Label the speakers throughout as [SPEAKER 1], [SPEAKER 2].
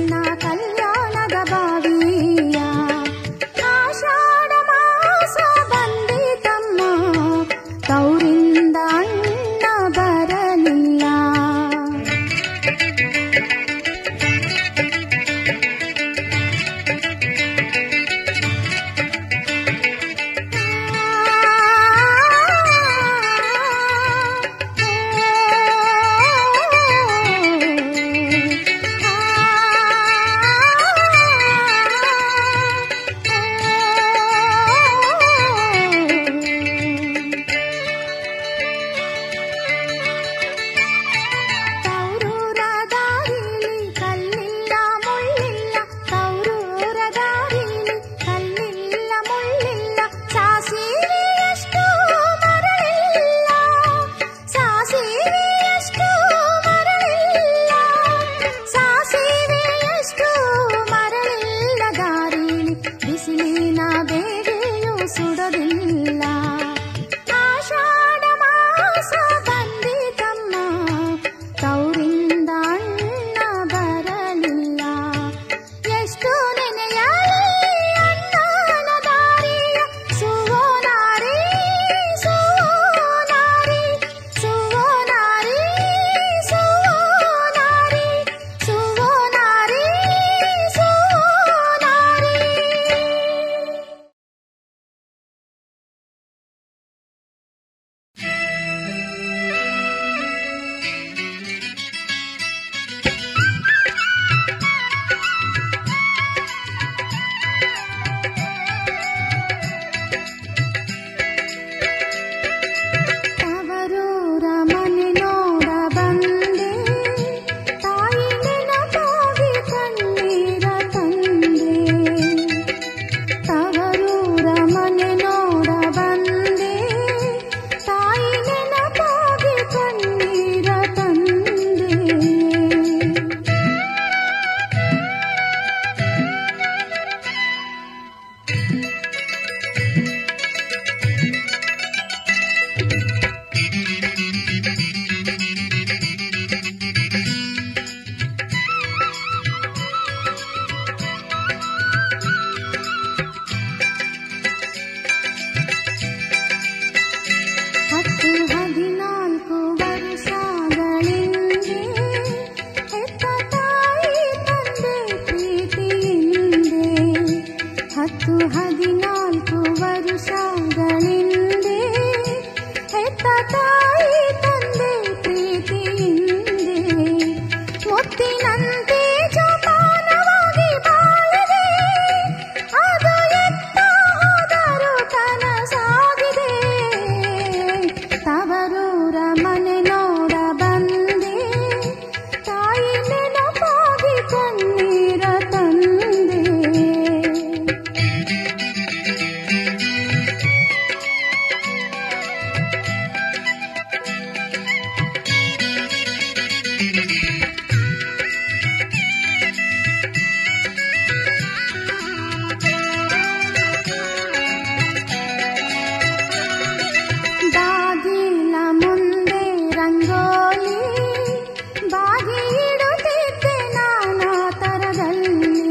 [SPEAKER 1] ನನ್ನ ಕಲ್ಯಾಣದ ಬಾವಿಯ ಆಷಾಢ ಮಾಸ ಬಂದಿತಮ್ಮ ತೌರಿಂದ ಅಣ್ಣ ಬರಲಿಲ್ಲ ತೌರೂರ ದಾರಿಲಿ ಕಲ್ಲಿಲ್ಲ ಮುಳ್ಳಿಲ್ಲ ತೌರೂರ ದಾರಿಲಿ ಕಲ್ಲಿಲ್ಲ ಮುಳ್ಳಿಲ್ಲ ಸಾಸಿವೆಯಷ್ಟು ಮರಳಿಲ್ಲ ಸಾಸಿವೆಯಷ್ಟು ಮರಳಿಲ್ಲ ಸಾಸಿವೆಯಷ್ಟು ಮರಳಿಲ್ಲ ದಾರಿಲಿ ಬಿಸಿಲಿನ ಬೇಗೆಯೂ ಸುಡೋದಿಲ್ಲ ಆಷಾಢ ಮಾಸ ಬಂದಿತಮ್ಮ ತೌರಿಂದ ಅಣ್ಣ ಬರಲಿಲ್ಲ ಎಷ್ಟು ನೆನೆಯಲಿ ಅಣ್ಣನ ದಾರಿಯ ಸುವೋನಾರಿ ಸುವೋನಾರಿ ಸುವೋನಾರಿ ಸುವೋನಾರಿ ಸುವೋನಾರಿ ಸುವೋನಾರಿ ತವರೂರ ಮನೆ ನೋಡ ಬಂದೆ ತಾಯಿ ನೆನಪಾಗಿ ಕಣ್ಣೀರ ತಂದೆ ತವರೂರ ಮನೆ ನೋಡ ಬಂದೆ ತಾಯಿ ನೆನಪಾಗಿ ಕಣ್ಣೀರ ತಂದೆ ಹತ್ತು ಹದಿನಾಲ್ಕು ವರ್ಷಗಳಿಂದೆ ಹೆತ್ತ ತಾಯಿ ತಂದೆ ಪ್ರೀತಿಯಿಂದೆ ಹತ್ತು ಹದಿನಾಲ್ಕು ವರ್ಷಗಳಿಂದೆ ಹೆತ್ತ ತಾಯಿ ತಂದೆ ಪ್ರೀತಿಯಿಂದೆ ಮುತ್ತಿನಂತೆ ಜೋಪಾನವಾಗಿ ಬಾಳಿದೆ ಅದು ಎತ್ತ ಹೋದರೂ ಕನಸಾಗಿದೆ ತವರೂರ ಮನೆ ನೋಡ ಬಂದೆ ತಾಯಿ ನೆನಪಾಗಿ ಕಣ್ಣೀರ ತಂದೆ ಬಾಗಿಲ ಮುಂದೆ ರಂಗೋಲಿ ಬಾಗಿ ಇಡುತ್ತಿದ್ದೆ ನಾನಾ ತರದಲ್ಲಿ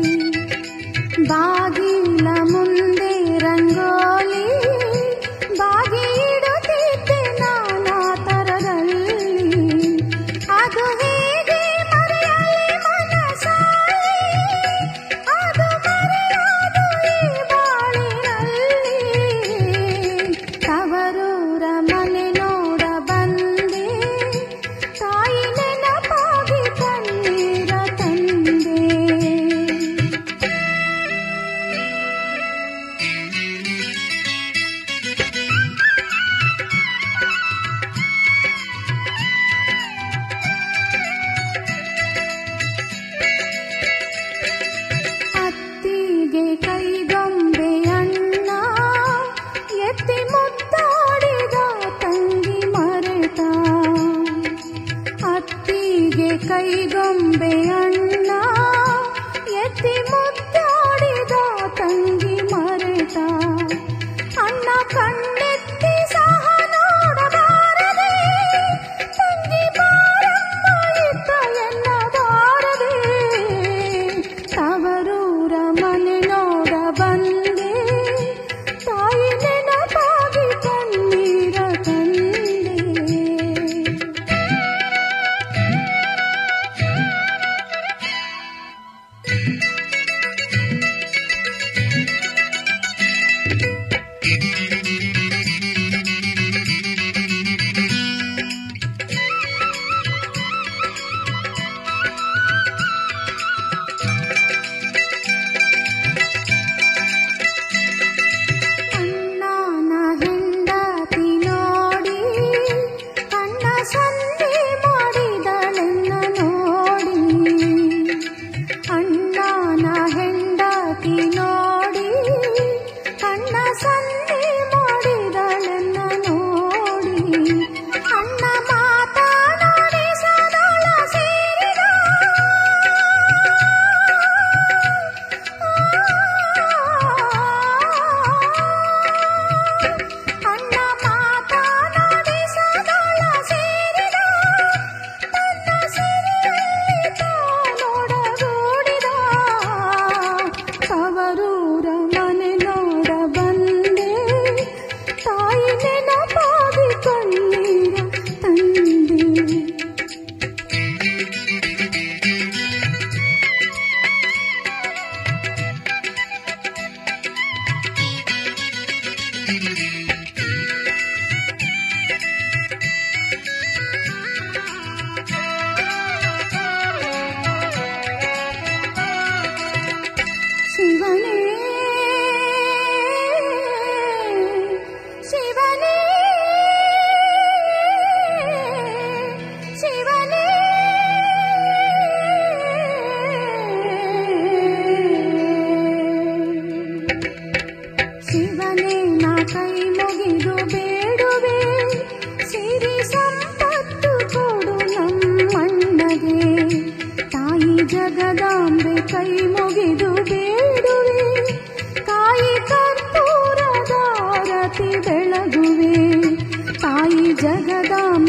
[SPEAKER 1] ಬಾಗಿಲ ಮುಂದೆ ರಂಗೋಲಿ ಬಾಗಿ ಇಡುತ್ತಿದ್ದೆ ನಾನಾ ತರದಲ್ಲಿ ಅದು ಹೇಗೆ ಮರೆಯಲಿ ಮನಸಾಯಿ ಅದು ಮರೆಯೋದು ಈ ಬಾಳಿನಲ್ಲಿ ತವರೂರ ಮನೆ ನೋಡ ಬಂದೆ ತಾಯಿ ನೆನಪಾಗಿ ಕಣ್ಣೀರ ತಂದೆ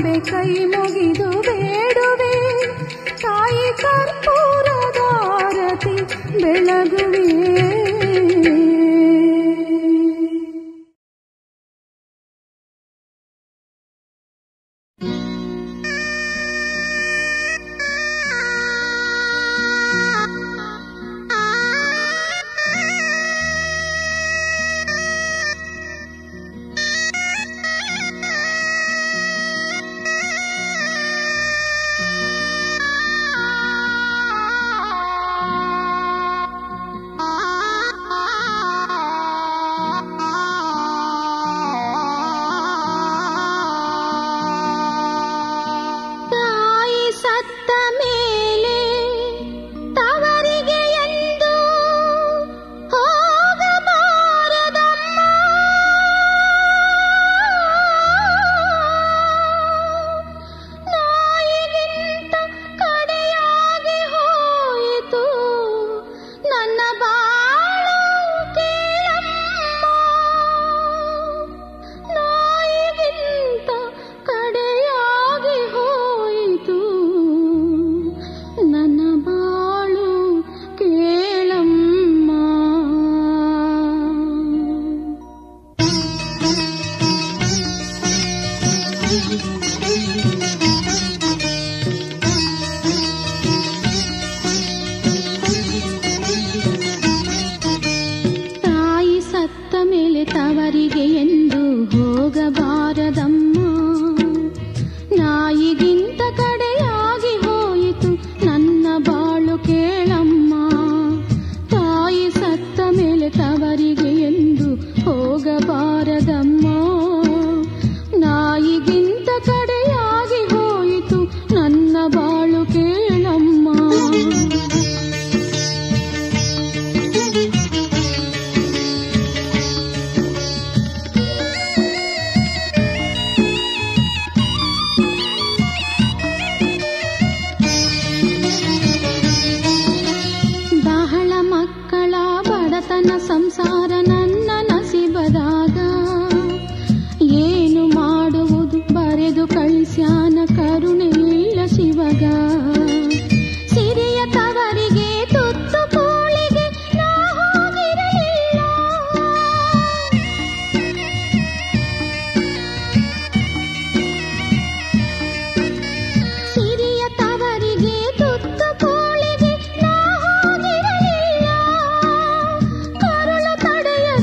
[SPEAKER 1] ಜಗದಂಬೆ ಕೈ ಮುಗಿದು ಬೇಡುವೆ ತಾಯಿ ಕರ್ಪೂರದಾರತಿ ಬೆಳಗುವೆ ತಾಯಿ ಸತ್ತ ಮೇಲೆ ತವರಿಗೆ ಎಂದು ಹೋಗಬಾರದಮ್ಮ ನಾಯಿಗಿಂತ ಕಡೆಯಾಗಿ ಹೋಯಿತು ನನ್ನ ಬಾಳು ಕೇಳಮ್ಮ ನಾಯಿಗಿಂತ ಕಡೆಯಾಗಿ ಹೋಯಿತು ನನ್ನ ಬಾಳು ಕೇಳಮ್ಮ ತಾಯಿ ಸತ್ತ ಮೇಲೆ ತವರಿಗೆ ಎಂದು ಹೋಗಬಾರದಮ್ಮ ನಾಯಿಗಿಂತ ಕಡೆಯಾಗಿ ಹೋಯಿತು ನನ್ನ ಬಾಳು ಕೇಳಮ್ಮ ತಾಯಿ ಸತ್ತ ಮೇಲೆ ತವರಿಗೆ ಎಂದು ಹೋಗಬಾರದಮ್ಮ ನಾಯಿಗಿಂತ ಕಡೆಯಾಗಿ ಹೋಯಿತು ನನ್ನ ಬಾಳು ಕೇಳಮ್ಮ ಬಹಳ ಮಕ್ಕಳ ಬಡತನ ಸಂಸಾರ ನನ್ನ ನಸಿಬದಾಗ ಏನು ಮಾಡುವುದು ಬರೆದು ಕಳಿಸ್ಯಾನ ಕರುಣೆ ಇಲ್ಲ ಶಿವಗ ಸಿರಿಯ ತವರಿಗೆ ತುತ್ತು ಕೂಳಿಗೆ ನಾ ಹೋಗಿರಲಿಲ್ಲ ಸಿರಿಯ ತವರಿಗೆ ತುತ್ತು ಕೋಳಿಗೆ ನಾ ಹೋಗಿರಲಿಲ್ಲ ಕರುಳು ತಡೆಯಲು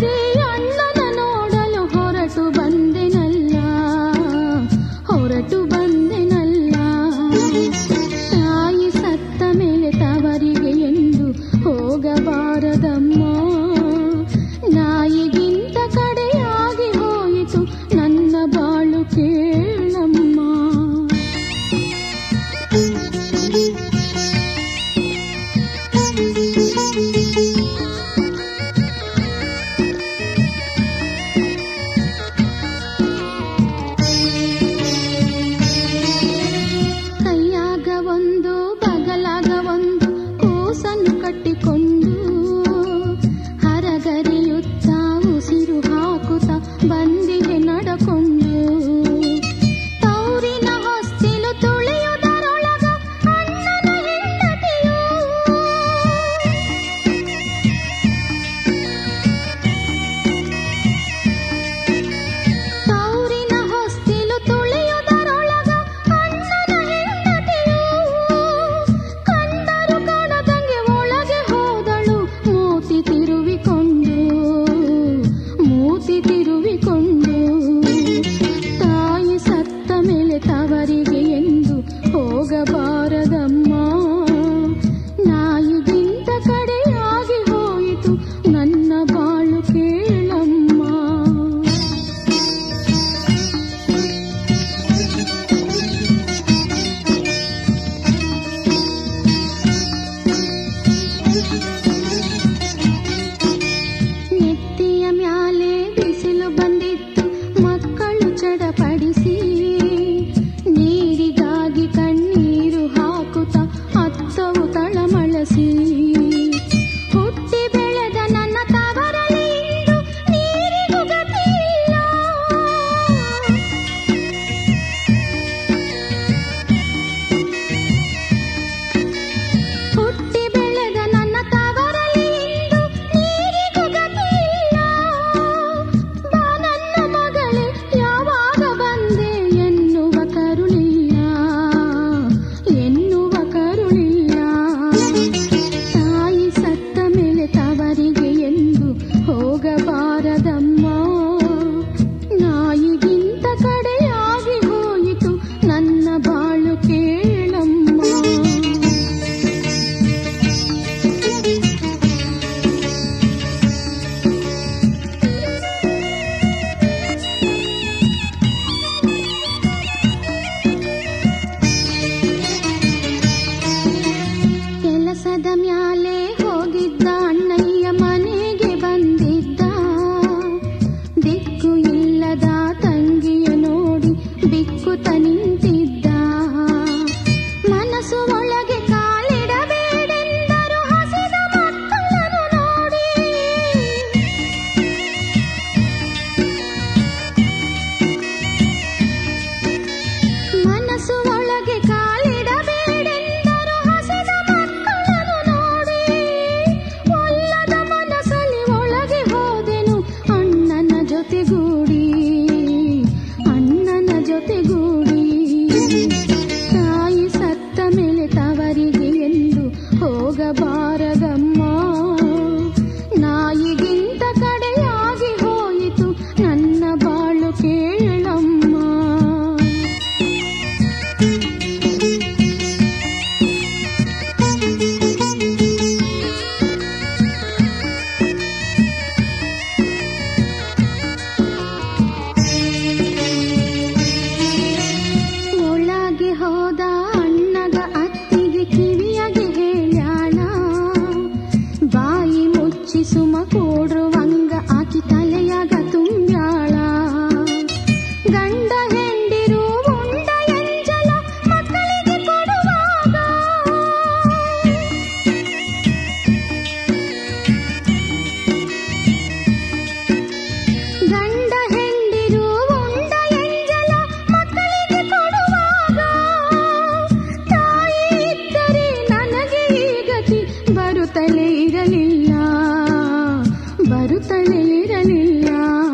[SPEAKER 1] ಬರುತ್ತಲೇ ಇರಲಿಲ್ಲ ಬರುತ್ತಲೇ ಇರಲಿಲ್ಲ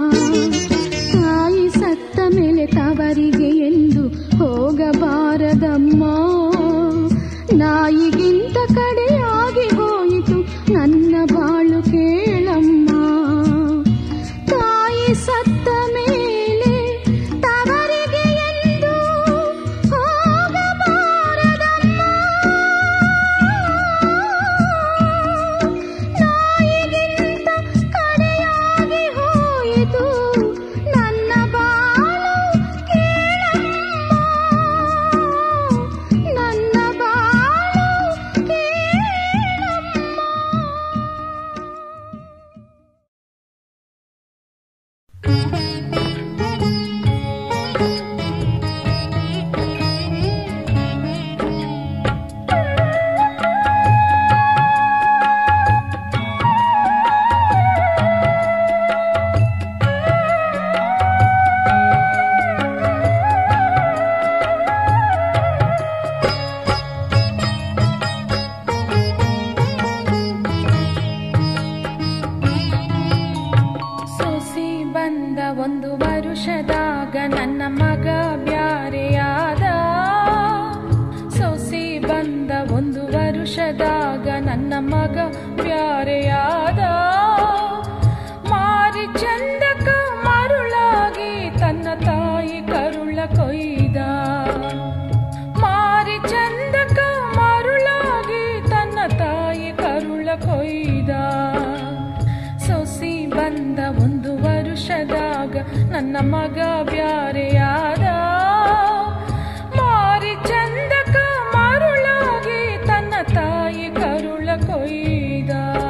[SPEAKER 1] ತಾಯಿ ಸತ್ತ ಮೇಲೆ ತವರಿಗೆ ಎಂದು ಹೋಗಬಾರದಮ್ಮ ನಾಯಿಗಿಂತ ಕಡೆಯಾಗಿ ಹೋಯಿತು ನನ್ನ ಬಾಳು ಕೇಳಮ್ಮ ತಾಯಿ ಸತ್ತ ಮೇಲೆ ತವರಿಗೆ ಎಂದು ಹೋಗಬಾರದಮ್ಮ ನಾಯಿಗಿಂತ ಕಡೆಯಾಗಿ ಹೋಯಿತು ನನ್ನ ಬಾಳು ಕೇಳಮ್ಮ ನನ್ನ ಬಾಳು ಕೇಳಮ್ಮ
[SPEAKER 2] ಸೊಸಿ ಬಂದ ಒಂದು ವರುಷದಾಗ ನನ್ನ ಮಗ ಬ್ಯಾರೆಯಾದ ಸೊಸಿ ಬಂದ ಒಂದು ವರುಷದಾಗ ನನ್ನ ಮಗ ಬ್ಯಾರೆಯಾದ ಮಾರಿ ಚಂದಕ ಮರುಳಾಗಿ ತನ್ನ ತಾಯಿ ಕರುಳ ಕೊಯ್ದ ಮಾರಿ ಚಂದಕ ಮರುಳಾಗಿ ತನ್ನ ತಾಯಿ ಕರುಳ ಕೊಯ್ದ ಸೊಸಿ ಬಂದ ಒಂದು ವರುಷದಾಗ ನನ್ನ ಮಗ ಬ್ಯಾರೆಯಾದ ಮಾರಿ ಚಂದಕ ಮರುಳಾಗಿ ತನ್ನ ತಾಯಿ ಕರುಳ ಕೊಯ್ದ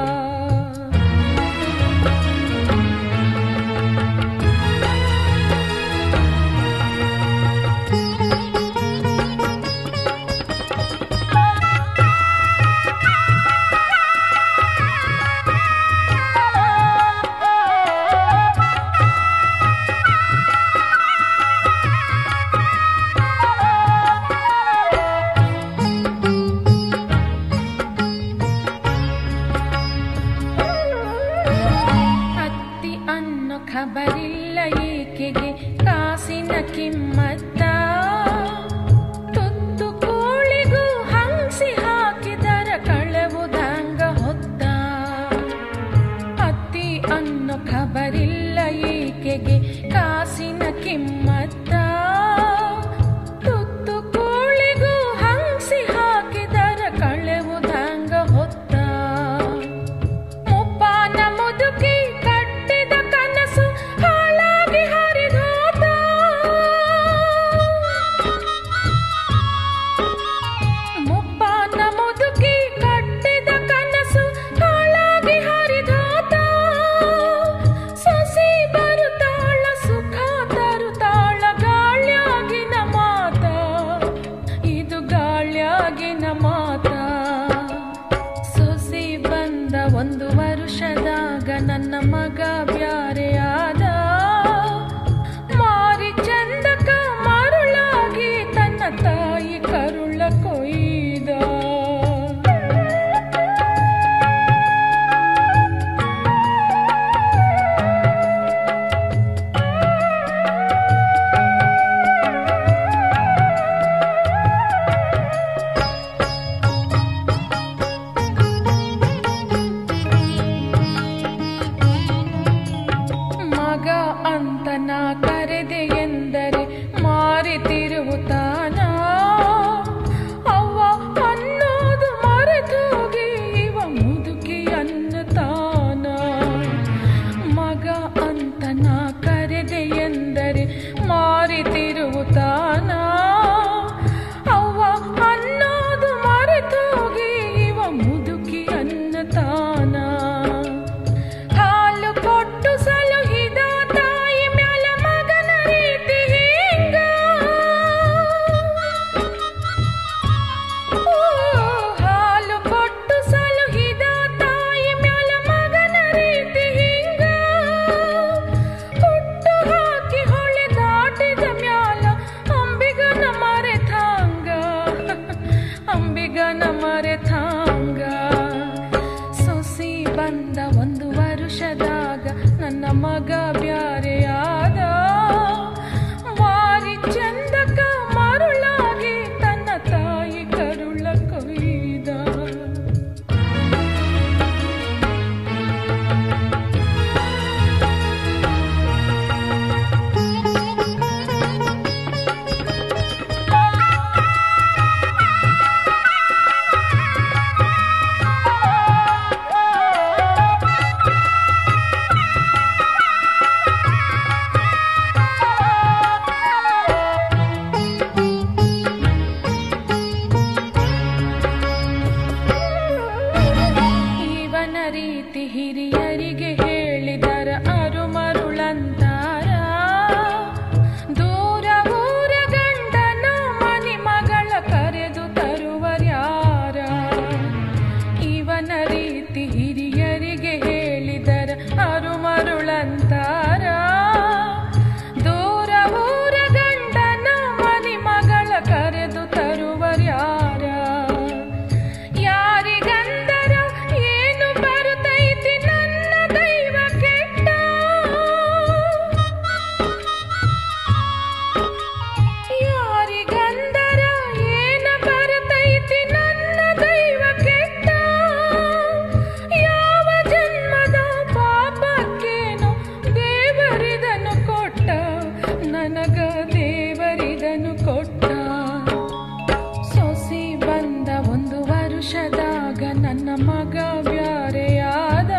[SPEAKER 2] ಅತ್ತಿ ಅನ್ನೋ ಖಬರಿಲ್ಲ ಈಕೆಗೆ ಕಾಸಿನ ಕಿಮ್ಮತ್ತ ತುತ್ತು ಕೋಳಿಗೂ ಹಂಸಿ ಹಾಕಿದರ ಕಳೆವುದಂಗ ಹೊತ್ತ ಅತ್ತಿ ಅನ್ನೋ ಖಬರಿಲ್ಲ ಈಕೆಗೆ ಕಾಸಿನ ಕಿಮ್ಮತ್ತ ತುತ್ತು ಕೋಳಿಗೂ ಹಂಸಿ ಹಾಕಿದರ ಕಳೆವುದಂಗ ಹೊತ್ತ ಮುಪ್ಪಾನ ಮುದುಕಿ ಕಟ್ಟಿದ ಕನಸು ಹಾಳಾಗಿ ಹರಿದೋತ ಮುಪ್ಪಾನ ಮುದುಕಿ ಕಟ್ಟಿದ ಕನಸು ಹಾಳಾಗಿ ಹರಿದೋತ ಸೊಸಿ ಬರುತ್ತಾಳ ಸುಖ ತರುತ್ತಾಳ ಗಾಳ್ಯಾಗಿನ ಮಾತ ಇದು ಗಾಳ್ಯಾಗಿನ ಮಾತ ಸೊಸಿ ಬಂದ ಒಂದು ವರುಷದಾಗ ನನ್ನ ಮಗ ಬ್ಯಾರೆಯಾದ ಮಾರಿ ಚಂದಕ ಮರುಳಾಗಿ ತನ್ನ ತಾಯಿ ಕರುಳ ಕೊಯ್ದ ಬಂದ ಒಂದು ವರುಷದಾಗ ನನ್ನ ಮಗ ಬ್ಯಾರೆಯಾದ ಮಾರಿ ಚಂದಕ ಮರುಳಾಗಿ ತನ್ನ ತಾಯಿ ಕರುಳ ಕೊಯ್ದ ಇವನ ರೀತಿ ಹಿರಿಯರಿಗೆ ಹೇಳಿದರ ಅರುಮರುಳಂತಾರ ದೂರ ಊರ ಗಂಡನ ಮನಿ ಮಗಳ ಕರೆದು ತರುವರ್ಯಾರ ಇವನ ರೀತಿ ಹಿರಿಯರಿಗೆ ಹೇಳಿದರ ಅರುಮರುಳಂತಾರ ದೂರ ಊರ ಗಂಡನ ಮನಿ ಮಗಳ ಕರೆದು ತರುವರ್ಯಾರ ಯಾರಿಗಂದರ ಏನು ಬರುತ್ತೈತಿ ನನ್ನ ದೈವ ಕೆಟ್ಟ ಯಾರಿಗಂದರ ಏನ ಬರುತ್ತೈತಿ ನನ್ನ ದೈವ ಕೆಟ್ಟ ಯಾವ ಜನ್ಮದ ಪಾಪಕ್ಕೇನು ದೇವರಿದನು ಕೊಟ್ಟ ನನಗ ದೇವರಿದನು ಕೊಟ್ಟ ಸೊಸಿ ಬಂದ ಒಂದು ವರುಷದಾಗ ನನ್ನ ಮಗ ಬ್ಯಾರೆಯಾದ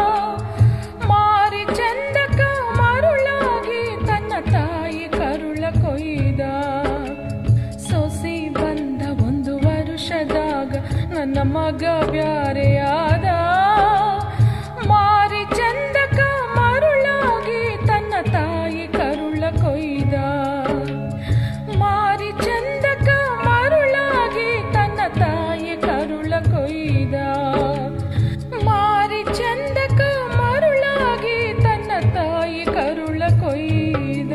[SPEAKER 2] ಮಾರಿ ಚಂದಕ ಮರುಳಾಗಿ ತನ್ನ ತಾಯಿ ಕರುಳ ಕೊಯ್ದ ಸೊಸಿ ಬಂದ ಒಂದು ವರುಷದಾಗ ನನ್ನ ಮಗ ಬ್ಯಾರೆಯಾದ ಮಾರಿ ಚಂದಕ ಮರುಳಾಗಿ ತನ್ನ ತಾಯಿ ಕರುಳ ಕೊಯ್ದ ಮಾರಿ ಚಂದಕ ಮರುಳಾಗಿ ತನ್ನ ತಾಯಿ ಕರುಳ ಕೊಯ್ದ ಮಾರಿ ಚಂದಕ ಮರುಳಾಗಿ ತನ್ನ ತಾಯಿ ಕರುಳ ಕೊಯ್ದ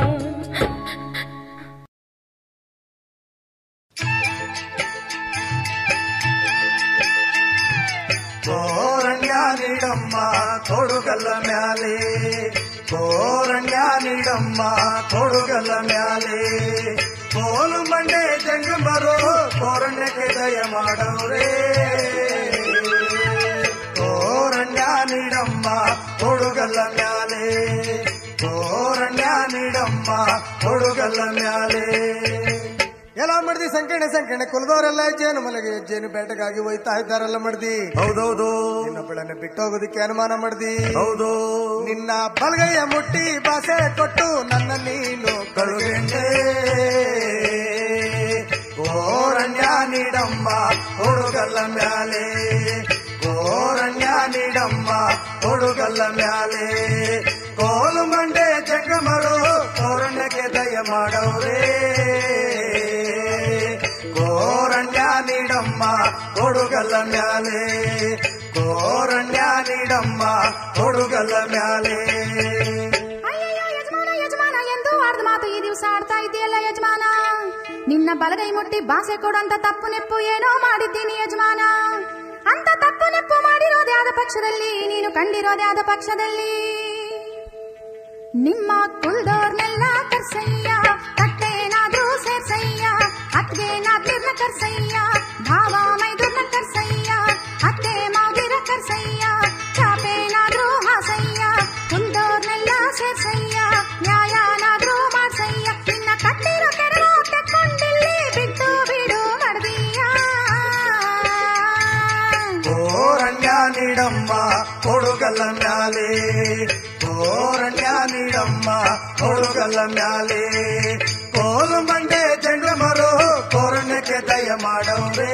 [SPEAKER 3] ಕೋರಣ್ಯ ನೀಡಮ್ಮ ಕೊಡುಗಲ್ಲ ಮ್ಯಾಲೆ ಕೋರಣ್ಯ ನೀಡಮ್ಮ ಕೊಡುಗಲ್ಲ ಮ್ಯಾಲೆ ಕೋಲು ಮಂಡೆ ಜಂಗಮರು ಕೋರಣ್ಯಕ್ಕೆ ದಯ ಮಾಡವ್ರೆ ಕೋರಣ್ಯ ನೀಡಮ್ಮ ಕೊಡುಗಲ್ಲ ಮ್ಯಾಲೆ ಕೋರಣ್ಯ ನೀಡಮ್ಮ ಕೊಡುಗಲ್ಲ ಮ್ಯಾಲೆ
[SPEAKER 4] ಎಲ್ಲ ಮಾಡ್ದಿ ಸಂಕಣ ಸಂಕಣ ಕುಲದವರೆಲ್ಲ ಜೇನು ಮಲಗೆ ಜೇನು ಬೇಟೆಗಾಗಿ ಹೋಯ್ತಾ ಇದ್ದಾರಲ್ಲ ಮಾಡ್ದಿ
[SPEAKER 3] ಹೌದೌದು
[SPEAKER 4] ಇನ್ನೊಬ್ಬಳನ್ನ ಬಿಟ್ಟೋಗೋದಕ್ಕೆ ಅನುಮಾನ ಮಾಡ್ದಿ
[SPEAKER 3] ಹೌದು
[SPEAKER 4] ನಿನ್ನ ಬಲಗೈಯ ಮುಟ್ಟಿ ಭಾಷೆ ಕೊಟ್ಟು ನನ್ನ ನೀನು
[SPEAKER 3] ಕಳುಗೆಂಡೆ ಕೋರಣ್ಯ ನೀಡಮ್ಮ ಕೊಡುಗಲ್ಲ ಮ್ಯಾಲೆ ಕೋರಣ್ಯ ನೀಡಮ್ಮ ಕೊಡುಗಲ್ಲ ಮ್ಯಾಲೆ ಕೋಲು ಮಂಡೆ ಜಂಗಮರು ಕೋರಣ್ಯಕ್ಕೆ ದಯ ಮಾಡವ್ರೆ ಕೋರಣ್ಯ ನೀಡಮ್ಮ ಕೊಡುಗಲ್ಲ ಮ್ಯಾಲೆ ಕೋರಣ್ಯ ನೀಡಮ್ಮ ಕೊಡುಗಲ್ಲ ಮ್ಯಾಲೆ
[SPEAKER 1] ಅಯ್ಯಯ್ಯೋ ಯಜಮಾನ ಯಜಮಾನ ಎಂದು ಆಡ್ದ ಮಾತು ಈ ದಿವಸ ಆಡ್ತಾ ಇದೆಯಲ್ಲ ಯಜಮಾನ ನಿನ್ನ ಬಲಗೈ ಮುಟ್ಟಿ ಭಾಷೆ ಕೊಡುವಂತ ತಪ್ಪು ನೆಪ್ಪು ಏನೋ ಮಾಡಿದ್ದೀನಿ ಯಜಮಾನ ಅಂತ ತಪ್ಪು ನೆಪ್ಪು ಮಾಡಿರೋದೇ ಆದ ಪಕ್ಷದಲ್ಲಿ ನೀನು ಕಂಡಿರೋದೇ ಆದ ಪಕ್ಷದಲ್ಲಿ ನಿಮ್ಮ ಕುಲ್ದೋರ್ನೆಲ್ಲ ಕರ್ಸಯ್ಯ ಕಟ್ಟೇನಾದ್ರೂ ಸೇರ್ಸಯ್ಯ ಅತ್ಗೇನಾದ್ರಿರ್ನ ಕರ್ಸಯ್ಯ ಭಾವ ಮೈದುರ್ನ ಕರ್ಸಯ್ಯ ಅತ್ತೆ ಮಾವಿರ ಕರ್ಸಯ್ಯ ಚಾಪೇನಾದ್ರೂ ಹಾಸಯ್ಯ ಕುಲ್ದೋರ್ನೆಲ್ಲ ಸೇರ್ಸಯ್ಯ ನ್ಯಾಯನಾದ್ರೂ ಮಾಡ್ಸಯ್ಯ ನಿನ್ನ ಕಟ್ಟಿರೋ ಕೆಡವು ತೆಕ್ಕೊಂಡಿಲ್ಲಿ ಬಿಟ್ಟು ಬಿಡು ಮಡ್ದೀಯ
[SPEAKER 3] ಕೋರಣ್ಯ ನೀಡಮ್ಮ ಕೊಡುಗಲ್ಲ ಮ್ಯಾಲೆ ಕೋರಣ್ಯ ನೀಡಮ್ಮ ಕೊಡುಗಲ್ಲ ಮ್ಯಾಲೆ ಕೋಲು ಮಂಡೆ ಚೆಂಡು ಮರು ಕೋರಣ್ಯಕ್ಕೆ ದಯ ಮಾಡವ್ರೆ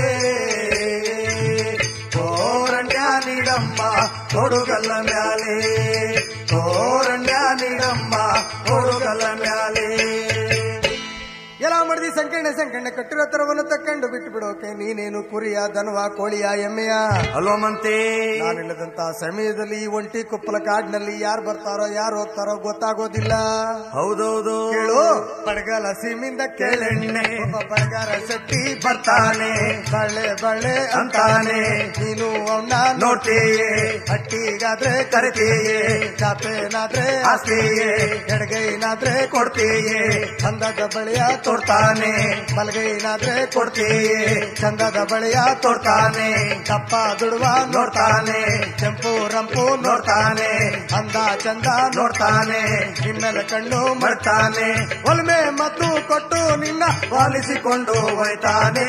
[SPEAKER 3] ಕೋರಣ್ಯ ನೀಡಮ್ಮ ಕೊಡುಗಲ್ಲ ಮ್ಯಾಲೆ ಕೋರಣ್ಯ ನೀಡಮ್ಮ ಕೊಡುಗಲ್ಲ ಮ್ಯಾಲೆ
[SPEAKER 4] ಎಲ್ಲ ಮಡ್ದಿ ಸಂಕಣ್ಣೆ ಸಂಕಣ್ಣೆ ಕಟ್ಟಿರೋ ತರವನ್ನು ತಕ್ಕೊಂಡು ಬಿಟ್ಟು ಬಿಡೋಕೆ ನೀನೇನು ಕುರಿಯ ದನವ ಕೋಳಿಯ ಎಮ್ಮೆಯ
[SPEAKER 3] ಅಲ್ವಾ ಮಂತೆ
[SPEAKER 4] ನಾನಿಲ್ಲದಂತ ಸಮಯದಲ್ಲಿ ಈ ಒಂಟಿ ಕುಪ್ಪಲ ಕಾಡಿನಲ್ಲಿ ಯಾರು ಬರ್ತಾರೋ ಯಾರು ಹೋಗ್ತಾರೋ ಗೊತ್ತಾಗೋದಿಲ್ಲ
[SPEAKER 3] ಹೌದೌದು
[SPEAKER 4] ಕೇಳು ಬಡಗಲ ಸೀಮಿಂದ ಕೇಳೆಣ್ಣೆ ಒಬ್ಬ ಬಡಗಾರ ಶೆಟ್ಟಿ ಬರ್ತಾನೆ ಬಳ್ಳೆ ಬಳ್ಳೆ ಅಂತಾನೆ ನೀನು ಅವನ್ನ ನೋಡ್ತೀಯೇ ಹಟ್ಟಿಗಾದ್ರೆ ಕರಿತೀಯೇ ಚಾಪೇನಾದ್ರೆ ಆಸ್ತಿಯೇ ಎಡಗೈನಾದ್ರೆ ಕೊಡ್ತೀಯೇ ಚಂದದ ಬಳೆಯ ತೋಡ್ತಾನೆ ಬಲಗೈನಾದ್ರೆ ಕೊಡ್ತೀಯೇ ಚಂದದ ಬಳೆಯ ತೋಡ್ತಾನೆ ದಪ್ಪ ದುಡುವ ನೋಡ್ತಾನೆ ಕೆಂಪು ರಂಪು ನೋಡ್ತಾನೆ ಅಂದ ಚಂದ ನೋಡ್ತಾನೆ ನಿಮ್ಮೆಲ್ಲ ಕಣ್ಣು ಮಾಡ್ತಾನೆ ಒಲ್ಮೆ ಮತ್ತು ಕೊಟ್ಟು ನಿನ್ನ
[SPEAKER 3] ಪಾಲಿಸಿಕೊಂಡು ಹೋಯ್ತಾನೆ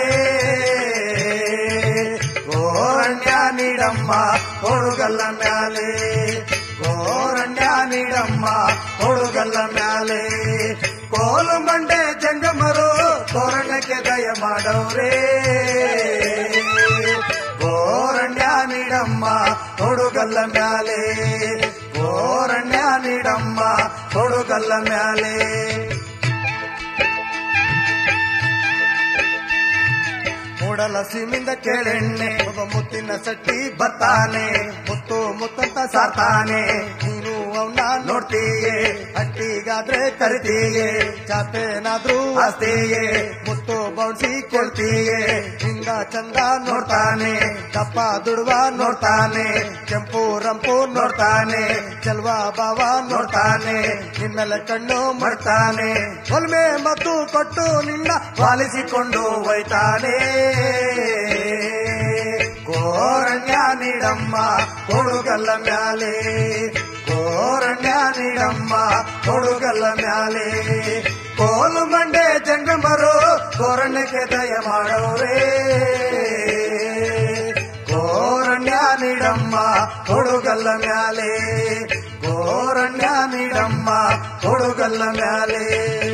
[SPEAKER 3] ಗೋರಣ್ಯ ನೀಡಮ್ಮ ಕೊಡುಗಲ್ಲ ಮ್ಯಾಲೆ ಗೋರಣ್ಯ ನೀಡಮ್ಮ ಕೊಡುಗಲ್ಲ ಮ್ಯಾಲೆ ಕೋಲು ಮಂಡೆ ಜಂಗಮರು ತೋರಣಕ್ಕೆ ದಯ ಮಾಡವ್ರೆ ಗೋರಣ್ಯ ನೀಡಮ್ಮ ಕೊಡುಗಲ್ಲ ಮ್ಯಾಲೆ ಗೋರಣ್ಯ ನೀಡಮ್ಮ ಕೊಡುಗಲ್ಲ ಮ್ಯಾಲೆ
[SPEAKER 4] ಮೂಡಲ ಸೀಮಿಂದ ಕೇಳೆಣ್ಣೆ ಒಬ್ಬ ಮುತ್ತಿನ ಸಟ್ಟಿ ಬರ್ತಾನೆ ಮುತ್ತು ಮುತ್ತಂತ ಸಾರ್ತಾನೆ ನೀನು ಅವನ್ನ ನೋಡ್ತೀಯೇ ಹಟ್ಟಿಗಾದ್ರೆ ಕರಿತೀಯೇ ಚಾಪೇನಾದ್ರೂ ಆಸ್ತಿಯೇ ಮುತ್ತು ಬೌನ್ಸಿ ಕೊಡ್ತೀಯೇ ಹಿಂಗ ಚಂದ ನೋಡ್ತಾನೆ ದಪ್ಪ ದುಡುವ ನೋಡ್ತಾನೆ ಕೆಂಪು ರಂಪು ನೋಡ್ತಾನೆ ಚೆಲ್ವ ಬಾವ ನೋಡ್ತಾನೆ ನಿನ್ನೆಲ್ಲ ಕಣ್ಣು ಮಾಡ್ತಾನೆ ಒಲ್ಮೆ ಮತ್ತು ಕೊಟ್ಟು ನಿನ್ನ
[SPEAKER 3] ಪಾಲಿಸಿಕೊಂಡು ಹೋಯ್ತಾನೆ ಗೋರಣ್ಯ ನೀಡಮ್ಮ ಕೊಡುಗಲ್ಲ ಮ್ಯಾಲೆ ಗೋರಣ್ಯ ನೀಡಮ್ಮ ಕೊಡುಗಲ್ಲ ಮ್ಯಾಲೆ ಕೋಲು ಮಂಡೆ ಜಂಗಮರು ಗೋರಣ್ಯಕ್ಕೆ ದಯ ಮಾಡವ್ರೆ ಗೋರಣ್ಯ ನೀಡಮ್ಮ ಕೊಡುಗಲ್ಲ ಮ್ಯಾಲೆ ಗೋರಣ್ಯ ನೀಡಮ್ಮ ಕೊಡುಗಲ್ಲ ಮ್ಯಾಲೆ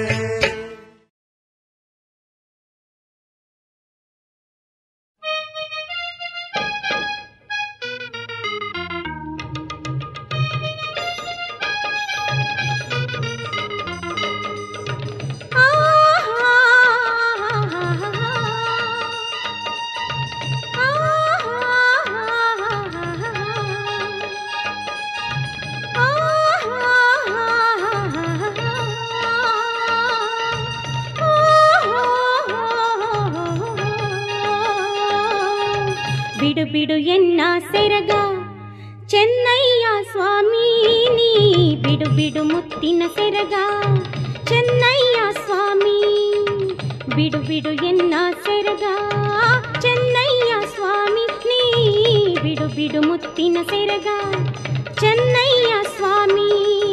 [SPEAKER 5] ಬಿಡು ಬಿಡು ಎನ್ನ ಸೆರಗ ಚೆನ್ನಯ್ಯ ಸ್ವಾಮಿ ನೀ ಬಿಡು ಬಿಡು ಮುತ್ತಿನ ಸೆರಗ ಚೆನ್ನಯ್ಯ ಸ್ವಾಮಿ ಬಿಡು ಬಿಡು ಎನ್ನ ಸೆರಗ ಚೆನ್ನಯ್ಯ ಸ್ವಾಮಿ ನೀ ಬಿಡು ಬಿಡು ಮುತ್ತಿನ ಸೆರಗ ಚೆನ್ನಯ್ಯ ಸ್ವಾಮಿ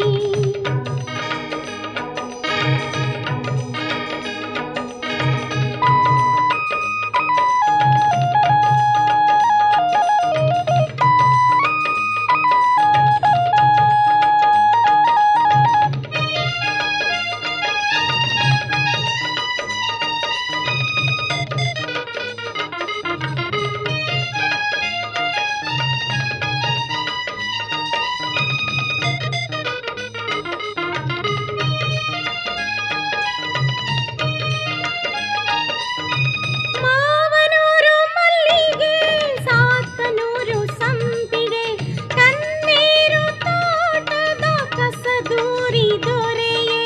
[SPEAKER 5] ಮಾವನೂರು ಮಲ್ಲಿಗೆ ಸಾತನೂರು ಸಂಪಿಗೆ ಕಣ್ಣೀರು ತೋಟದ ಕಸದೂರಿ ದೊರೆಯೇ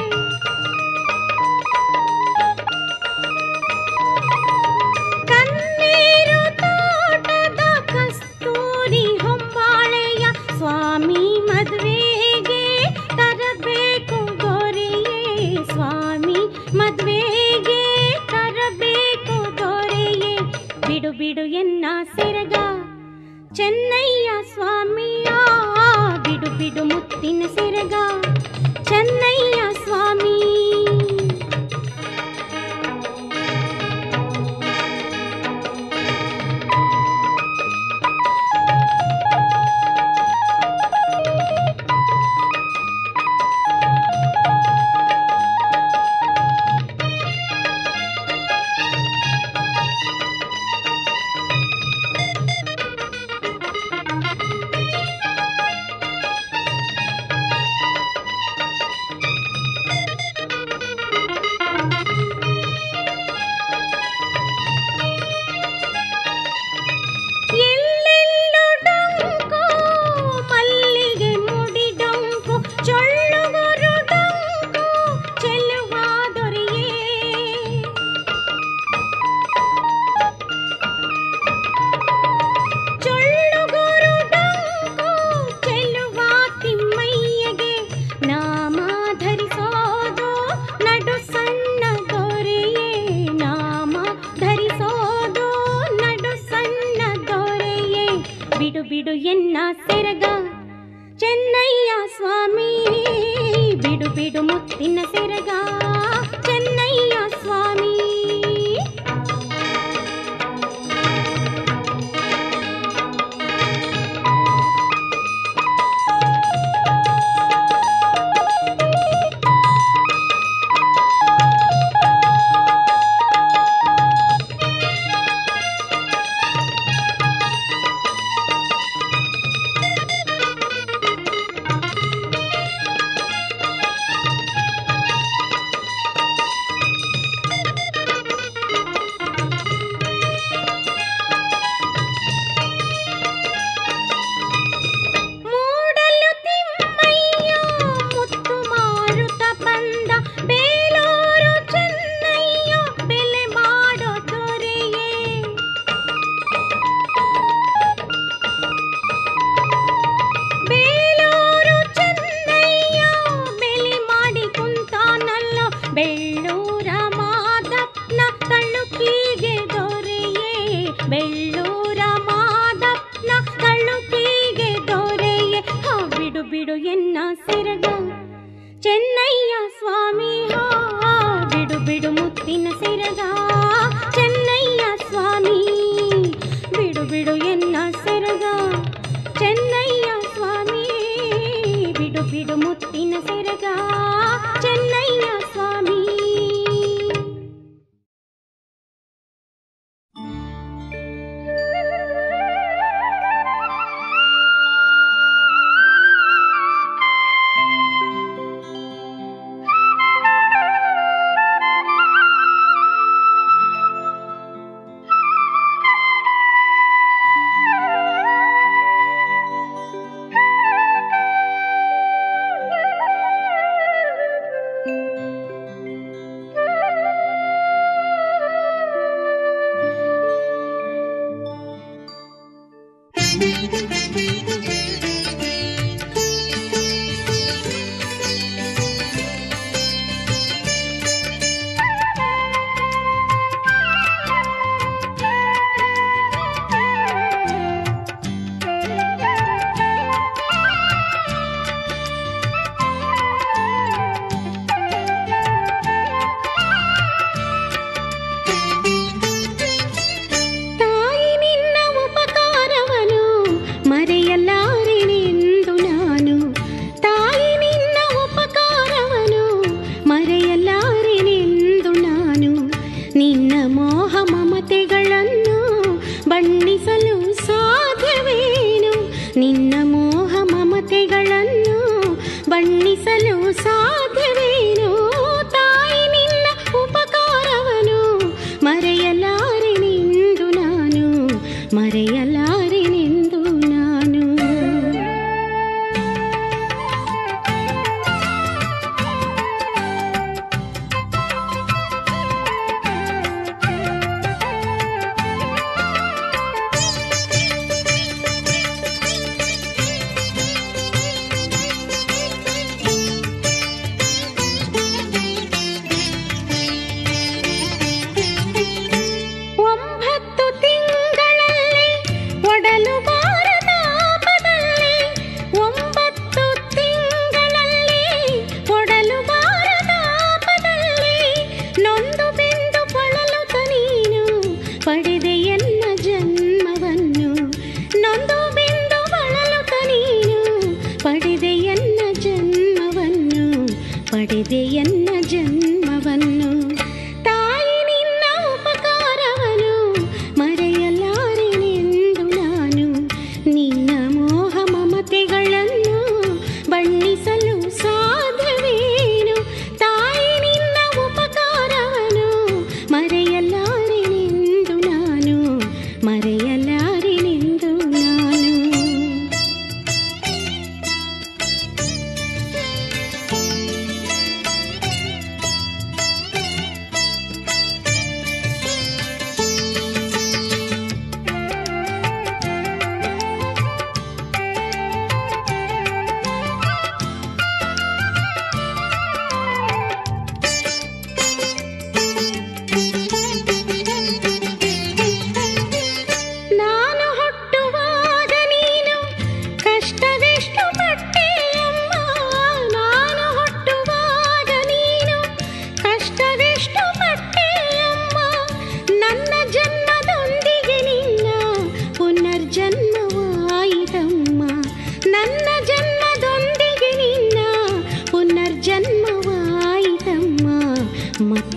[SPEAKER 5] ಕಣ್ಣೀರು ತೋಟದ ಕಸ್ತೂರಿ ಹೊಂಬಾಳೆಯ ಸ್ವಾಮಿ ಮದ್ವೆಗೆ ತರಬೇಕು ದೊರೆಯೇ ಸ್ವಾಮಿ ಮದ್ವೆಗೆ ತರಬೇಕು ದೊರೆಯೇ ಬಿಡು ಬಿಡು ಎನ್ನ ಸೆರಗ ಚೆನ್ನಯ್ಯ ಸ್ವಾಮಿಯ ಬಿಡು ಬಿಡು ಮುತ್ತಿನ ಸೆರಗ ಚೆನ್ನಯ್ಯ ಸ್ವಾಮಿ ಎನ್ನ ಸೆರಗ ಚೆನ್ನಯ್ಯ ಸ್ವಾಮಿ ಬಿಡು ಬಿಡು ಮುತ್ತಿನ ಸೆರಗ ಚೆನ್ನಯ್ಯ ಸ್ವಾಮಿ ಮೂಡಲು ತಿಮ್ಮಯ್ಯ ಮುತ್ತು ಮಾರುತ ಬಂದ ಬೇಲೂರು ಚೆನ್ನಯ್ಯ ಬೆಲೆ ಮಾಡೋ ದೊರೆಯೇ ಬೇಲೂರು ಚೆನ್ನಯ್ಯ ಬೆಲೆ ಮಾಡಿ ಕುಂತಾನಲ್ಲ ಬೆಳ್ಳೂರ ಮಾದಪ್ಪನ ತಳುಕಿಗೆ ದೊರೆಯೇ ಬೆಳ್ಳೂರ ಮಾದಪ್ಪನ ತಳುಕಿಗೆ ದೊರೆಯೇ ಹಾ ಬಿಡು ಬಿಡು ಎನ್ನ ಸೆರಗ ಚೆನ್ನಯ್ಯ ಸ್ವಾಮಿ ಹಾ ಬಿಡು ಬಿಡು ಮುತ್ತಿನ ಸೆರಗ ಚೆನ್ನಯ್ಯ ಸ್ವಾಮಿ ಬಿಡು ಬಿಡು ಎನ್ನ ಸೆರಗ ಚೆನ್ನಯ್ಯ ಸ್ವಾಮಿ ಬಿಡು ಬಿಡು ಮುತ್ತಿನ ಸೆರಗ ಚೆನ್ನಯ್ಯ ಸ್ವಾಮಿ ತಾಯಿ ನಿನ್ನ ಉಪಕಾರವನು ಮರೆಯಲಾರೆನೆಂದು ನಾನು ತಾಯಿ ನಿನ್ನ ಉಪಕಾರವನು ಮರೆಯಲಾರೆನೆಂದು ನಾನು ನಿನ್ನ ಮೋಹ ಮಮತೆಗಳನ್ನು ಬಣ್ಣಿಸಲು ಸಾಧ್ಯವೇನು ನಿನ್ನ ಮೋಹ ಮಮತೆಗಳನ್ನು ಬಣ್ಣಿಸಲು ಸಾಧ್ಯವೇನು ತಾಯಿ ನಿನ್ನ ಉಪಕಾರವನು ಮರೆಯಲಾರೆನೆಂದು ನಾನು ಮರೆಯಲಾರೆನೆಂದು ನಾನು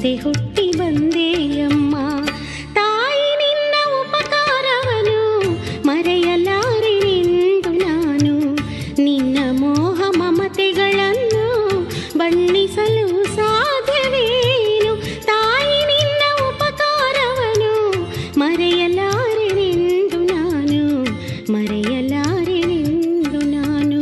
[SPEAKER 5] ಆಸೆ ಹುಟ್ಟಿ ಬಂದೆಯಮ್ಮ ತಾಯಿ ನಿನ್ನ ಉಪಕಾರವನು ಮರೆಯಲಾರೆನೆಂದು ನಾನು ನಿನ್ನ ಮೋಹ ಮಮತೆಗಳನ್ನು ಬಣ್ಣಿಸಲು ಸಾಧ್ಯವೇನು ತಾಯಿ ನಿನ್ನ ಉಪಕಾರವನು ಮರೆಯಲಾರೆನೆಂದು ನಾನು ಮರೆಯಲಾರೆನೆಂದು ನಾನು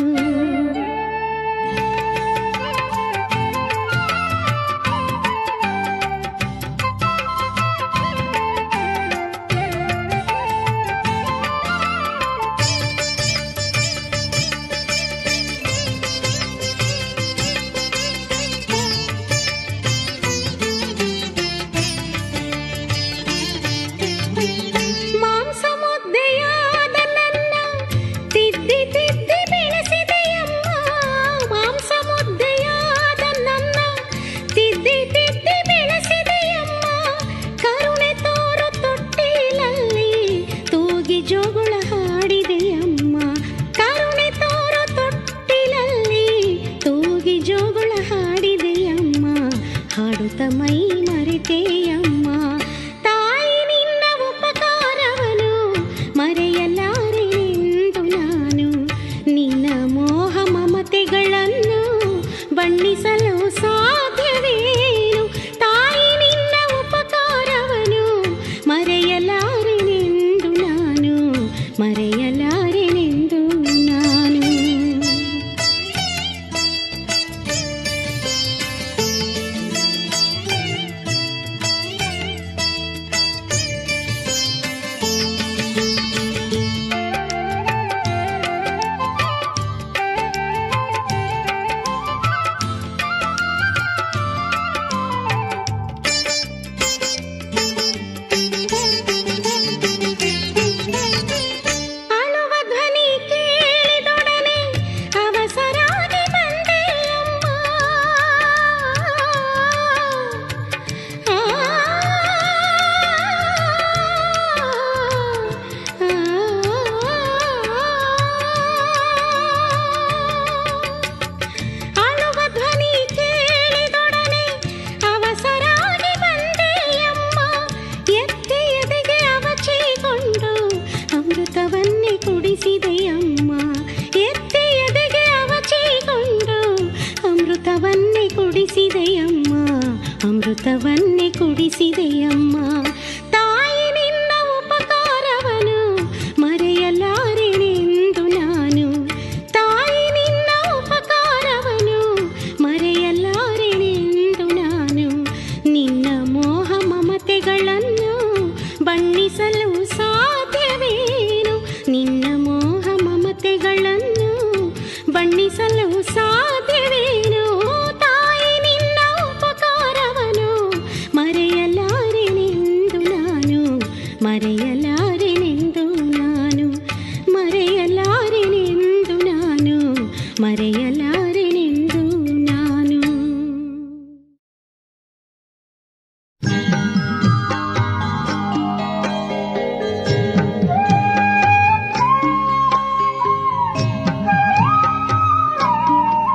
[SPEAKER 5] ಮಾಂಸ ಮುದ್ದೆಯಾದ ನನ್ನ ತಿದ್ದಿ ತಿದ್ದಿ ಬೆಳೆಸಿದೆಯಮ್ಮ ಮಾಂಸ ಮುದ್ದೆಯಾದ ನನ್ನ ತಿದ್ದಿ ತಿದ್ದಿ ಬೆಳೆಸಿದೆಯಮ್ಮ ಕರುಣೆ ತೋರು ತೊಟ್ಟಿಲಲ್ಲಿ ತೂಗಿ ಜೋಗುಳ ಹಾಡಿದೆಯಮ್ಮ ಕರುಣೆ ತೋರು ತೊಟ್ಟಿಲಲ್ಲಿ ತೂಗಿ ಜೋಗುಳ ಹಾಡಿದೆಯಮ್ಮ ಹಾಡುತ್ತ ಮೈ ಮರೆತೆಯಮ್ಮ ತಾಯಿ ನಿನ್ನ ಉಪಕಾರವನು ಮರೆಯಲಾರೆನೆಂದು ನಾನು ನಿನ್ನ ಮೋಹ ಮಮತೆಗಳನ್ನು ಬಣ್ಣಿಸಲು ಸಾಧ್ಯವೇನು ತಾಯಿ ನಿನ್ನ ಉಪಕಾರವನು ಮರೆಯಲಾರೆನೆಂದು ನಾನು ಮರೆಯಲಾರೆನೆಂದು ನಾನು ಅಳುವ ಧ್ವನಿ ಕೇಳಿದೊಡನೆ ಅವಸರಾಗಿ ಬಂದೆಯಮ್ಮ ಆ, ಅಳುವ ಧ್ವನಿ ಕೇಳಿದೊಡನೆ ಅವಸರಾಗಿ ಬಂದೆಯಮ್ಮ ಎತ್ತಿ ಎದೆಗೆ ಅವಚಿಕೊಂಡು ಅಮೃತವನ್ನೇ ಕುಡಿಸಿದೆಯಮ್ಮ ಎತ್ತಿ ಎದೆಗೆ ಅವಚಿಕೊಂಡು ಅಮೃತವನ್ನೇ ಕುಡಿಸಿದೆಯಮ್ಮ ಅಮೃತವನ್ನೇ ಕುಡಿಸಿದೆಯಮ್ಮ ತಾಯಿ ನಿನ್ನ ಉಪಕಾರವನು ಮರೆಯಲಾರೆನೆಂದು ನಾನು ತಾಯಿ ನಿನ್ನ ಉಪಕಾರವನು ಮರೆಯಲಾರೆನೆಂದು ನಾನು ನಿನ್ನ ಮೋಹ ಮಮತೆಗಳನ್ನು ಬಣ್ಣಿಸಲು ಸಾಧ್ಯವೇನು ನಿನ್ನ ಮೋಹ ಮಮತೆಗಳನ್ನು ಬಣ್ಣಿಸಲು ಸಾಧ್ಯವೇನು ತಾಯಿ ನಿನ್ನ ಉಪಕಾರವನು ಮರೆಯಲಾರೆನೆಂದು ನಾನು ಮರೆಯಲಾರೆನೆಂದು ನಾನು ಮರೆಯಲಾರೆನೆಂದು ನಾನು ಮರೆಯಲಾರೆನೆಂದು ನಾನು
[SPEAKER 6] ಆ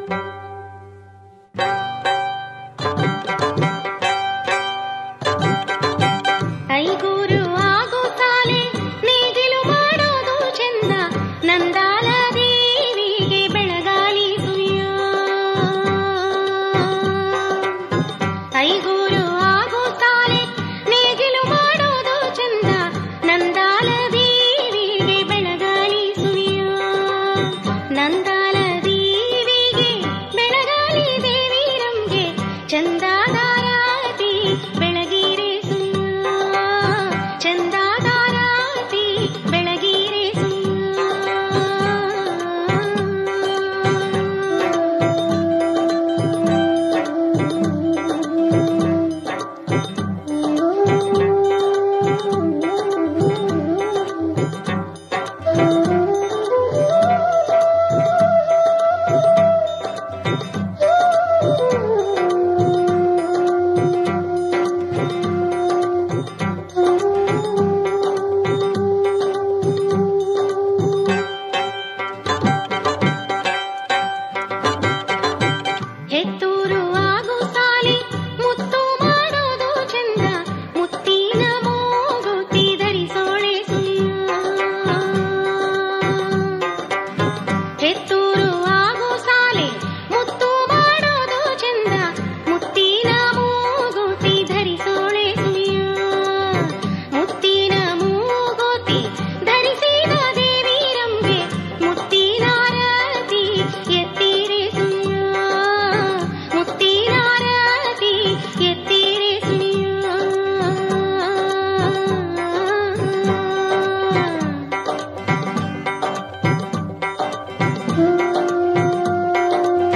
[SPEAKER 5] ಐಗೂರು ಆಗು ಸಾಲೆ ನೇಗಿಲು ಮಾಡೋದು ಚಂದ ನಂದಾಲ ದೇವಿಗೆ ಬೆಳಗಾಲಿ ಸುಯ್ಯ ಐಗೂರು ಆಗು ಸಾಲೆ ನೇಗಿಲು ಮಾಡೋದು ಚಂದ ನಂದಾಲ ದೇವಿಗೆ ಬೆಳಗಾಲಿ ಸುಯ್ಯ ನಂದಾಲ ದೇವಿಗೆ ಬೆಳಗಾಲಿ ದೇವಿ ನಮ್ಗೆ ಚಂದಾದಾರಾತಿ ಬೆಳಗಿರೆ ಸುಯ್ಯ ಚಂದಾದಾರಾತಿ ಬೆಳಗಿರೆ ಹೆತ್ತೂರು ಆಗು ಸಾಲಿ ಮುತ್ತು ಮಾಡೋದು ಚಂದ ಮುತ್ತಿನ ಮೂಗುತಿ ಧರಿಸೋಳೆ ಸುಯ್ಯ ಹೆತ್ತೂರು ಆಗು ಸಾಲೆ ಮುತ್ತು ಮಾಡೋದು ಚಂದ ಮುತ್ತಿನ ಮೂಗುತಿ ಧರಿಸೋಳೆ ಸುಯ್ಯ ಮುತ್ತಿನ ಮೂಗುತಿ ಧರಿಸಿದ ದೇವಿ ರಂಬೆ ಮುತ್ತಿನಾರತಿ ಎತ್ತಿರೆ ಸುಯ್ಯ ಮುತ್ತಿನಾರತಿ ಎತ್ತಿರೆ ಸುಯ್ಯ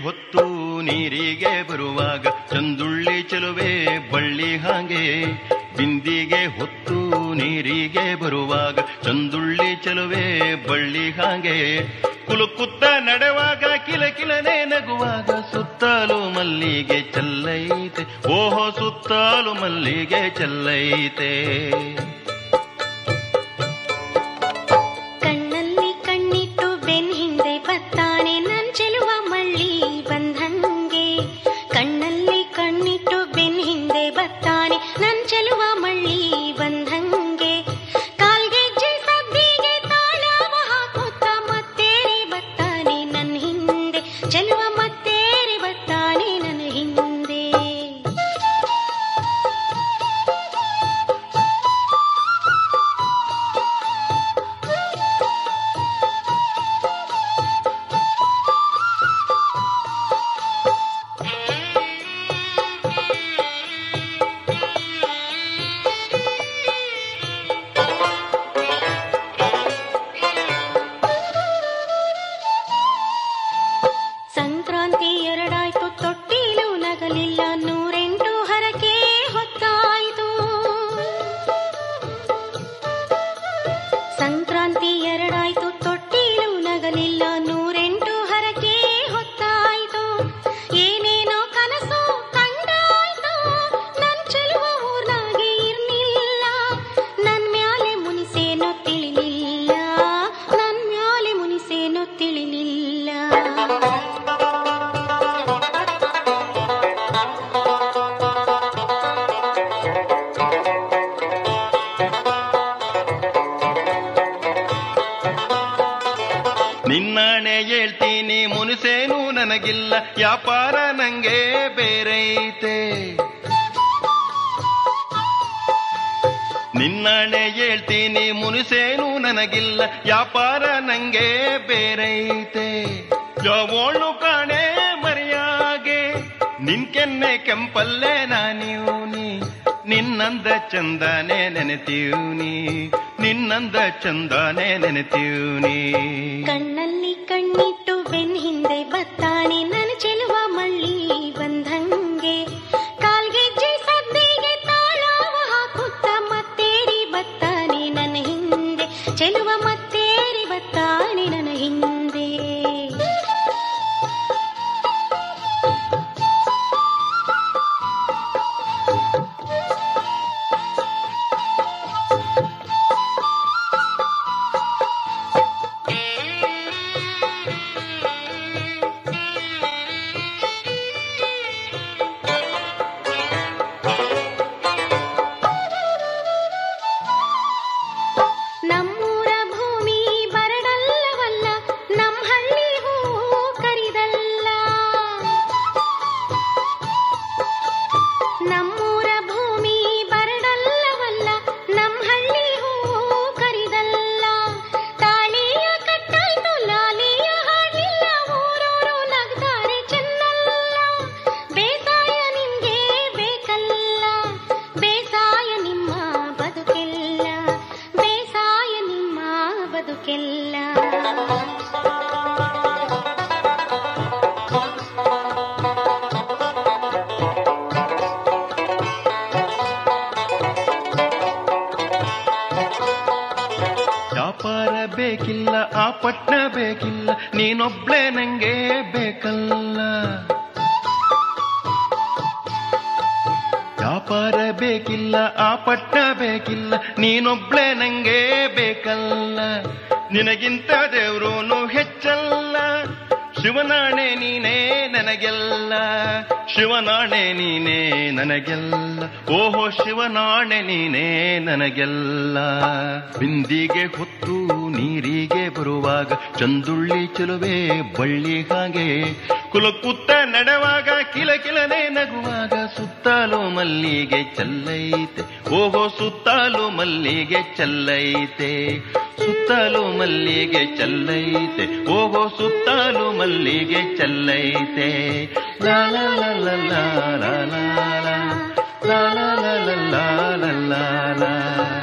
[SPEAKER 6] ಹೊತ್ತು ನೀರಿಗೆ ಬರುವಾಗ ಚಂದುಳ್ಳಿ ಚೆಲುವೆ ಬಳ್ಳಿ ಹಾಗೆ ಬಿಂದಿಗೆ ಹೊತ್ತು ನೀರಿಗೆ ಬರುವಾಗ ಚಂದುಳ್ಳಿ ಚೆಲುವೆ ಬಳ್ಳಿ ಹಾಗೆ ಕುಲುಕುತ್ತ ನಡೆವಾಗ ಕಿಲ ಕಿಲನೆ ನಗುವಾಗ ಸುತ್ತಲೂ ಮಲ್ಲಿಗೆ ಚೆಲ್ಲೈತೆ ಓಹೋ ಸುತ್ತಲೂ ಮಲ್ಲಿಗೆ ಚೆಲ್ಲೈತೆ
[SPEAKER 5] ಕಣ್ಣಲ್ಲಿ ಕಣ್ಣಿಟ್ಟು ಬೆನ್ ಹಿಂದೆ ಬತ್ತಾನೆ ನನ್ ಚೆಲುವ ಮಳ್ಳಿ ಬಂದಂಗೆ ಕಣ್ಣಲ್ಲಿ ಕಣ್ಣಿಟ್ಟು ಬೆನ್ ಹಿಂದೆ ಬತ್ತಾನೆ ನನ್ ಚೆಲುವ ಮಳ್ಳಿ ಬಂದಂಗೆ ಕಾಲ್ಗೆಜ್ಜೆ ಸದ್ದಿಗೆ ತಾಳವ ಹಾಕುತ್ತ ಮತ್ತೇರಿ ಬತ್ತಾನೆ ನನ್ ಹಿಂದೆ ಚೆಲುವ ಮತ್ತೇರಿ ಬತ್ತಾನೆ ನನ್ನ ಹಿಂದೆ ಸಂಕ್ರಾಂತಿ ಎರಡಾಯ್ತು ತೊಟ್ಟಿಲು ನಗಲಿಲ್ಲ ನೂರೆಂಟು ಹರಕೆ ಹೊತ್ತಾಯ್ತು ಸಂಕ್ರಾಂತಿ ಎರಡಾಯ್ತು ತೊಟ್ಟಿಲು ನಗಲಿಲ್ಲ ನೂರೆಂಟು ಹರಕೆ ಹೊತ್ತಾಯ್ತು ಏನೇನೋ ಕನಸು ಕಂಡಾಯ್ತು ನನ್ ಚೆಲುವ ಊರ್ನಾಗೆ ಇರ್ಲಿಲ್ಲ ನನ್ ಮ್ಯಾಲೆ ಮುನಿಸೇನೋ ತಿಳಿಲಿಲ್ಲ ನನ್ ಮ್ಯಾಲೆ ಮುನಿಸೇನೋ ತಿಳಿಲಿಲ್ಲ
[SPEAKER 6] ನಿನ್ನಾಣೆ ಹೇಳ್ತೀನಿ ಮುನಿಸೇನು ನನಗಿಲ್ಲ ವ್ಯಾಪಾರ ನಂಗೆ ಬೇರೈತೆ ನಿನ್ನಾಣೆ ಹೇಳ್ತೀನಿ ಮುನಿಸೇನು ನನಗಿಲ್ಲ ವ್ಯಾಪಾರ ನಂಗೆ ಬೇರೈತೆ ಯಾವೋಳು ಕಾಣೆ ಮರಿಯಾಗೆ ನಿನ್ ಕೆನ್ನೆ ಕೆಂಪಲ್ಲೇ ನಾನಿವ್ನಿ ನಿನ್ನಂದ ಚಂದನೆ ನೆನೆತೀವ್ನಿ ನಿನ್ನಂದ ಚಂದನೆ ನೆನೆತೀವ್ನಿ
[SPEAKER 5] ಕಣ್ಣಲ್ಲಿ ಕಣ್ಣಿಟ್ಟು ಬೆನ್ ಹಿಂದೆ ಬತ್ತಾನೆ ನನ್ನ ಚೆಲುವ ಮಳ್ಳಿ ಬಂದಂಗೆ ಕಾಲ್ಗೆಜ್ಜೆ ಸದ್ದಿಗೆ ತಾಳವ ಹಾಕುತ್ತ ಮತ್ತೇರಿ ಬತ್ತಾನೆ ನನ್ನ ಹಿಂದೆ ಚೆಲುವ ಮತ್ತೇರಿ ಬತ್ತಾನೆ ನನ್ನ ಹಿಂದೆ ನಮ್ಮೂರ ಭೂಮಿ ಬರಡಲ್ಲವಲ್ಲ ನಮ್ ಹಳ್ಳಿ ಹೂ ಕರಿದಲ್ಲ ನಮ್ಮೂರ ಭೂಮಿ ಬರಡಲ್ಲವಲ್ಲ ನಮ್ ಹಳ್ಳಿ ಹೂ ಕರಿದಲ್ಲ ತಾಳಿಯ ಕಟ್ಟಾಯ್ತು ಲಾಲಿಯ ಹಾಡಿಲ್ಲ ಊರೂರು ನಗ್ತಾರೆ ಚೆನ್ನಲ್ಲ ಬೇಸಾಯ ನಿಮ್ಗೆ ಬೇಕಲ್ಲ ಬೇಸಾಯ ನಿಮ್ಮ ಬದುಕೆಲ್ಲ ಬೇಸಾಯ ನಿಮ್ಮ ಬದುಕೆಲ್ಲ
[SPEAKER 6] ವ್ಯಾಪಾರ ಬೇಕಿಲ್ಲ ಆ ಪಟ್ನ ಬೇಕಿಲ್ಲ ನೀನೊಬ್ಳೆ ನಂಗೆ ಬೇಕಲ್ಲ ವ್ಯಾಪಾರ ಬೇಕಿಲ್ಲ ಆ ಪಟ್ನ ಬೇಕಿಲ್ಲ ನೀನೊಬ್ಳೆ ನಂಗೆ ಬೇಕಲ್ಲ ನಿನಗಿಂತ ದೇವ್ರೂನು ಹೆಚ್ಚಲ್ಲ ಶಿವನಾಣೆ ನೀನೇ ನನಗೆಲ್ಲ ಶಿವನಾಣೆ ನೀನೇ ನನಗೆಲ್ಲ ಓಹೋ ಶಿವನಾಣೆ ನೀನೇ ನನಗೆಲ್ಲ ಬಿಂದಿಗೆ ಹೊತ್ತು ನೀರಿಗೆ ಬರುವಾಗ ಚಂದುಳ್ಳಿ ಚೆಲುವೆ ಬಳ್ಳಿ ಹಾಗೆ ಕುಲಕುತ್ತ ನಡೆವಾಗ ಕಿಲ ಕಿಲನೆ ನಗುವಾಗ ಸುತ್ತಲೂ ಮಲ್ಲಿಗೆ ಚೆಲ್ಲೈತೆ ಓಹೋ ಸುತ್ತಲೂ ಮಲ್ಲಿಗೆ ಚೆಲ್ಲೈತೆ ಸುತ್ತಲೂ ಮಲ್ಲಿಗೆ ಚೆಲ್ಲೈತೆ ಓಹೋ ಸುತ್ತಲೂ ಮಲ್ಲಿಗೆ ಚೆಲ್ಲೈತೆ ಲಾ ಲಾ ಲಾ ಲಾ ಲಾ ಲಾ ಲಾ ಲಾ ಲಾ ಲಾ ಲಾ ಲಾ ಲಾ ಲಾ